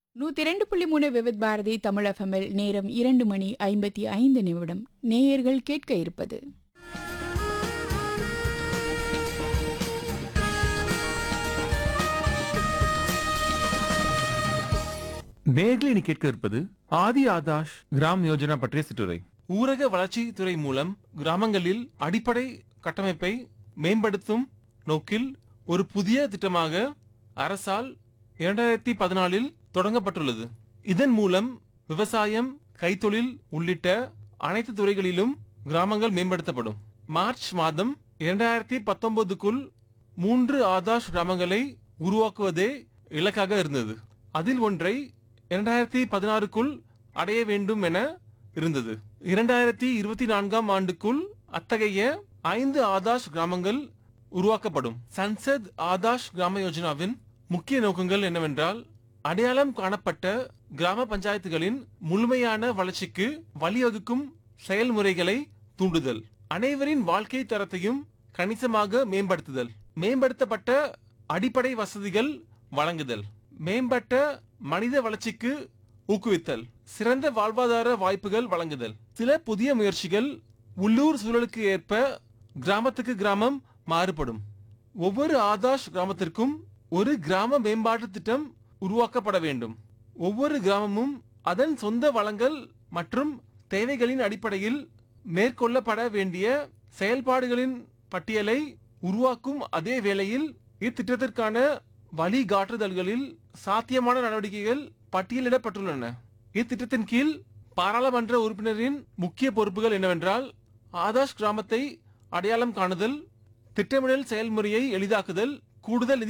நூத்தி ரெண்டு புள்ளி மூணு விவித் பாரதி தமிழ் எஃப்எம்எல் நேரம் இரண்டு மணி ஐம்பத்தி ஐந்து நிமிடம் நேயர்கள் கேட்க இருப்பது நேர்களை இனி கேட்க இருப்பது ஆதி ஆதாஷ் கிராம் யோஜனா பற்றிய சிற்றுரை ஊரக வளர்ச்சி துறை மூலம் கிராமங்களில் அடிப்படை கட்டமைப்பை மேம்படுத்தும் நோக்கில் ஒரு புதிய திட்டமாக அரசால் இரண்டாயிரத்தி பதினாலில் தொடங்கப்பட்டுள்ளது இதன் மூலம் விவசாயம் கைத்தொழில் உள்ளிட்ட அனைத்து துறைகளிலும் கிராமங்கள் மேம்படுத்தப்படும் மார்ச் மாதம் இரண்டாயிரத்தி பத்தொன்பதுக்குள் மூன்று ஆதாஷ் கிராமங்களை உருவாக்குவதே இலக்காக இருந்தது அதில் ஒன்றை இரண்டாயிரத்தி பதினாறுக்குள் அடைய வேண்டும் என இருந்தது இரண்டாயிரத்தி இருபத்தி நான்காம் ஆண்டுக்குள் அத்தகைய ஐந்து ஆதாஷ் கிராமங்கள் உருவாக்கப்படும் சன்சத் ஆதாஷ் கிராம யோஜனாவின் முக்கிய நோக்கங்கள் என்னவென்றால் அடையாளம் காணப்பட்ட கிராம பஞ்சாயத்துகளின் முழுமையான வளர்ச்சிக்கு வழிவகுக்கும் செயல்முறைகளை தூண்டுதல் அனைவரின் வாழ்க்கை தரத்தையும் கணிசமாக மேம்படுத்துதல் மேம்படுத்தப்பட்ட அடிப்படை வசதிகள் வழங்குதல் மேம்பட்ட மனித வளர்ச்சிக்கு ஊக்குவித்தல் சிறந்த வாழ்வாதார வாய்ப்புகள் வழங்குதல் சில புதிய முயற்சிகள் உள்ளூர் சூழலுக்கு ஏற்ப கிராமத்துக்கு கிராமம் மாறுபடும் ஒவ்வொரு ஆதாஷ் கிராமத்திற்கும் ஒரு கிராம மேம்பாட்டு திட்டம் உருவாக்கப்பட வேண்டும் ஒவ்வொரு கிராமமும் அதன் சொந்த வளங்கள் மற்றும் தேவைகளின் அடிப்படையில் மேற்கொள்ளப்பட வேண்டிய செயல்பாடுகளின் பட்டியலை உருவாக்கும் அதே வேளையில் இத்திட்டத்திற்கான வழிகாட்டுதல்களில் சாத்தியமான நடவடிக்கைகள் பட்டியலிடப்பட்டுள்ளன இத்திட்டத்தின் கீழ் பாராளுமன்ற உறுப்பினரின் முக்கிய பொறுப்புகள் என்னவென்றால் ஆதாஷ் கிராமத்தை அடையாளம் காணுதல் திட்டமிடல் செயல்முறையை எளிதாக்குதல் கூடுதல் நிதி